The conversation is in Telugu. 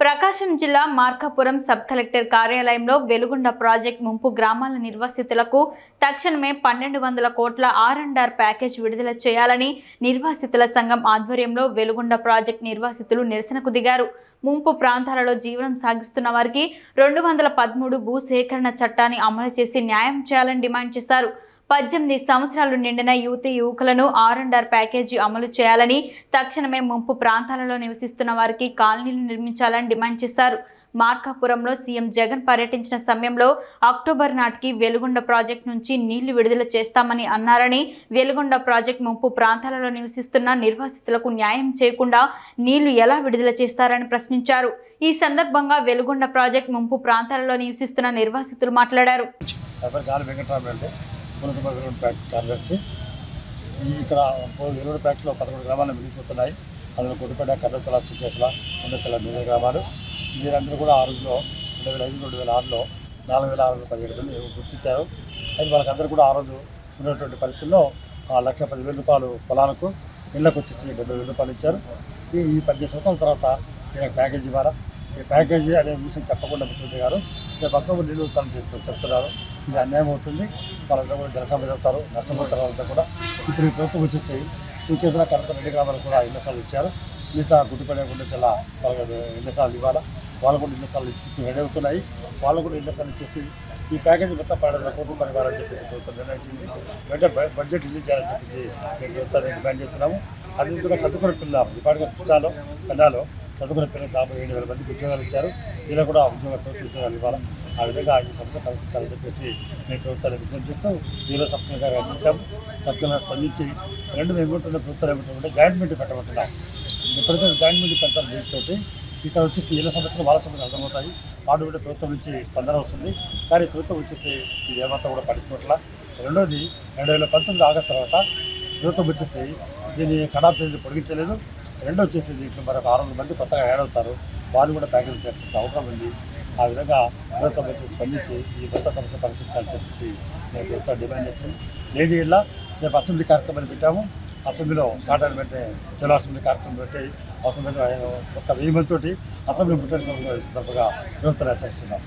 ప్రకాశం జిల్లా మార్కాపురం సబ్ కలెక్టర్ కార్యాలయంలో వెలుగొండ ప్రాజెక్ట్ ముంపు గ్రామాల నిర్వాసితులకు తక్షణమే పన్నెండు వందల కోట్ల ఆర్ అండ్ ఆర్ ప్యాకేజ్ విడుదల చేయాలని నిర్వాసితుల సంఘం ఆధ్వర్యంలో వెలుగొండ ప్రాజెక్ట్ నిర్వాసితులు నిరసనకు దిగారు ముంపు ప్రాంతాలలో జీవనం సాగిస్తున్న వారికి రెండు వందల పదమూడు భూ సేకరణ చట్టాన్ని అమలు చేసి న్యాయం చేయాలని డిమాండ్ చేశారు పద్దెనిమిది సంవత్సరాలు నిండిన యువతి యువకులను ఆర్ అండ్ ఆర్ ప్యాకేజీ అమలు చేయాలని తక్షణమే ముంపు ప్రాంతాలలో నివసిస్తున్న వారికి కాలనీలు నిర్మించాలని డిమాండ్ చేశారు మార్కాపురంలో సీఎం జగన్ పర్యటించిన సమయంలో అక్టోబర్ నాటికి వెలుగొండ ప్రాజెక్టు నుంచి నీళ్లు విడుదల చేస్తామని అన్నారని వెలుగొండ ప్రాజెక్టు ముంపు ప్రాంతాలలో నివసిస్తున్న నిర్వాసితులకు న్యాయం చేయకుండా నీళ్లు ఎలా విడుదల చేస్తారని ప్రశ్నించారు ఈ సందర్భంగా వెలుగొండ ప్రాజెక్టు ముంపు ప్రాంతాలలో నివసిస్తున్న నిర్వాసితులు మాట్లాడారు నా పేరు గాలి వెంకటరామన్ అంటే మున్సిపల్ వెలుగుడు ప్యాక్ కార్యదర్శి ఈ ఇక్కడ వెలుగుడు ప్యాక్లో పదకొండు గ్రామాలు మిగిలిపోతున్నాయి అందులో కొట్టిపేట కర్రతల సుకేసల ఉండతల మీద గ్రామాలు మీరందరూ కూడా ఆ రోజులో రెండు వేల ఐదు రెండు వేల ఆరులో నాలుగు వేల ఆరు వందల పదిహేడు మంది గుర్తించారు అయితే వాళ్ళకందరూ కూడా ఆ రోజు ఉన్నటువంటి పరిస్థితుల్లో ఆ లక్ష పదివేల రూపాయలు పొలాలకు ఇళ్ళకు వచ్చేసి డెబ్బై వేల రూపాయలు ఇచ్చారు ఈ ఈ పద్దెనిమిది సంవత్సరాల తర్వాత ఈయన ప్యాకేజీ ఇవ్వాలా ఈ ప్యాకేజీ అనే విషయం చెప్పకుండా ముఖ్యమంత్రి గారు రేపు పక్కకు నీళ్ళు వస్తారని చెప్తూ చెప్తున్నారు ఇది అన్యాయం అవుతుంది వాళ్ళందరూ కూడా జనసభ చెప్తారు నష్టపోతారు వాళ్ళంతా కూడా ఇప్పుడు ఈ ప్రభుత్వం వచ్చేసి సూకేసుల కరెంట్ రెండు గ్రామాలకు కూడా ఇళ్ల స్థలాలు ఇచ్చారు మిగతా గుడ్డిపడే గుండె చాలా వాళ్ళకి ఇళ్ల స్థలాలు ఇవ్వాలా వాళ్ళు కూడా ఇళ్ల స్థలాలు ఇచ్చి రెడీ అవుతున్నాయి వాళ్ళు కూడా ఇళ్ల స్థలాలు ఇచ్చేసి ఈ ప్యాకేజీ మొత్తం పన్నెండు వందల కోట్లు మరి ఇవ్వాలని చెప్పేసి ప్రభుత్వం నిర్ణయించింది వెంటనే బ- బడ్జెట్ రిలీజ్ చేయాలని చెప్పేసి మేము ప్రభుత్వాన్ని డిమాండ్ చేస్తున్నాము అది ఇంకా చదువుకున్న పిల్లలు ఇప్పటికే పుస్తకాలు పెన్నాలు చదువుకున్న పిల్లలు దాదాపు ఏడు వేల మందికి ఉద్యోగాలు ఇచ్చారు ఇలా కూడా ఉద్యోగ ప్రభుత్వ ఉద్యోగాలు ఇవ్వాలి ఆ విధంగా ఈ సమస్య పరిష్కరించాలని చెప్పేసి మేము ప్రభుత్వాన్ని విజ్ఞప్తి చేస్తూ ఈరోజు సబ్కల్ గారు అందించాము సబ్కల్ గారు స్పందించి రెండు మేము ఏమంటున్న ప్రభుత్వం ఏమంటుంటే జాయింట్ మీటింగ్ పెట్టమంటున్నాం ఎప్పుడైతే జాయింట్ మీటింగ్ పెడతారు చేస్తోటి ఇక్కడ వచ్చేసి ఇళ్ళ సమస్యలు వాళ్ళ సమస్యలు అర్థమవుతాయి ఆటోమేటిక్ ప్రభుత్వం నుంచి స్పందన వస్తుంది కానీ ప్రభుత్వం వచ్చేసి ఇది ఏమాత్రం కూడా పట్టించుకోవట్లా రెండోది రెండు వేల పంతొమ్మిది ఆగస్టు తర్వాత ప్రభుత్వం వచ్చేసి దీన్ని కడాఫ్ తేదీని పొడిగించలేదు రెండో వచ్చేసి దీంట్లో మరొక ఆరు వందల మంది కొత్తగా యాడ్ అవుతారు వారు కూడా ప్యాకేజ్ చేయాల్సిన అవసరం ఉంది ఆ విధంగా ప్రభుత్వం వచ్చి స్పందించి ఈ కొత్త సమస్య పరిష్కరించాలని చెప్పేసి మేము ప్రభుత్వం డిమాండ్ చేస్తున్నాం లేడీ ఇళ్ళ రేపు అసెంబ్లీ కార్యక్రమాన్ని పెట్టాము అసెంబ్లీలో సాటర్డే పెట్టే జిల్లా అసెంబ్లీ కార్యక్రమం పెట్టి అవసరం మీద ఒక వెయ్యి మందితోటి అసెంబ్లీ ముట్టడి సందర్భంగా ప్రభుత్వాన్ని హెచ్చరిస్తున్నాం